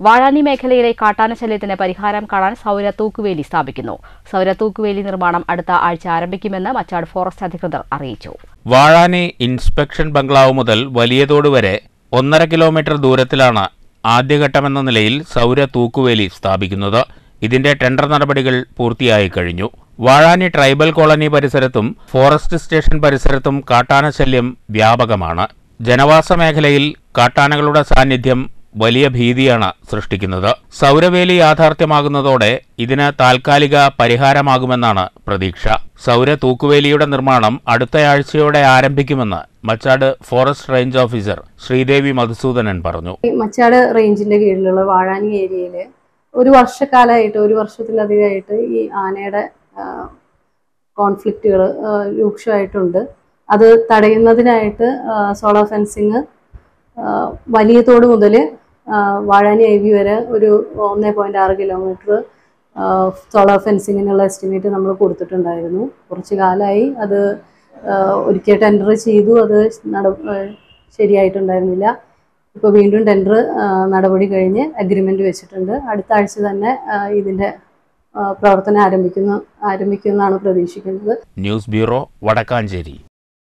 വാഴാനി മേഖലയിലെ കാട്ടാന ശല്യത്തിന് പരിഹാരം കാണാൻ സൗര തൂക്കുവേലി സ്ഥാപിക്കുന്നു സൗര തൂക്കുവേലി നിർമ്മാണം അടുത്ത ആഴ്ച ആരംഭിക്കുമെന്ന് മച്ചാട് ഫോറസ്റ്റ് അധികൃതർ അറിയിച്ചു വാഴാനി ഇൻസ്പെക്ഷൻ ബംഗ്ലാവ് മുതൽ വലിയതോട് വരെ ഒന്നര കിലോമീറ്റർ ദൂരത്തിലാണ് ആദ്യഘട്ടമെന്ന നിലയിൽ സൗര തൂക്കുവേലി സ്ഥാപിക്കുന്നത് ഇതിന്റെ ടെൻഡർ നടപടികൾ പൂർത്തിയായി കഴിഞ്ഞു വാഴാനി ട്രൈബൽ കോളനി പരിസരത്തും ഫോറസ്റ്റ് സ്റ്റേഷൻ പരിസരത്തും കാട്ടാന ശല്യം വ്യാപകമാണ് ജനവാസ മേഖലയിൽ കാട്ടാനകളുടെ സാന്നിധ്യം വലിയ ഭീതിയാണ് സൃഷ്ടിക്കുന്നത് സൗരവേലി യാഥാർത്ഥ്യമാകുന്നതോടെ ഇതിന് താൽക്കാലിക പരിഹാരമാകുമെന്നാണ് പ്രതീക്ഷ സൗര തൂക്കുവേലിയുടെ നിർമ്മാണം അടുത്തയാഴ്ചയോടെ ആരംഭിക്കുമെന്ന് Machad forest range officer Sreedevi Madhusoodanan പറഞ്ഞു ഈ മച്ചാട് റേഞ്ചിന്റെ കീഴിലുള്ള വാഴാനി ഏരിയയിൽ ഒരു വർഷക്കാലമായിട്ട് ഒരു വർഷത്തിലധികമായിട്ട് ഈ ആനയുടെ കോൺഫ്ലിക്റ്റുകൾ രൂക്ഷമായിട്ടുണ്ട് അത് തടയുന്നതിനായിട്ട് സോളാർ ഫെൻസിങ് വലിയ തോട് മുതൽ വാഴാനി ഐ വി വരെ ഒരു ഒന്നേ പോയിന്റ് ആറ് കിലോമീറ്റർ സോളാർ ഫെൻസിങ്ങിനുള്ള എസ്റ്റിമേറ്റ് നമ്മൾ കൊടുത്തിട്ടുണ്ടായിരുന്നു കുറച്ച് കാലമായി അത് ആ, ഒരിക്കൽ ടെൻഡർ ചെയ്തു അത് നട ആ, ശരിയായിട്ടുണ്ടായിരുന്നില്ല ഇപ്പോൾ വീണ്ടും ടെൻഡർ നടപടി കഴിഞ്ഞ് അഗ്രിമെന്റ് വെച്ചിട്ടുണ്ട് അടുത്ത ആഴ്ച തന്നെ ആ, ഇതിന്റെ ആ, പ്രവർത്തനം ആരംഭിക്കുന്നു ആരംഭിക്കുമെന്നാണ് പ്രതീക്ഷിക്കുന്നത് ന്യൂസ് ബ്യൂറോ വടക്കാഞ്ചേരി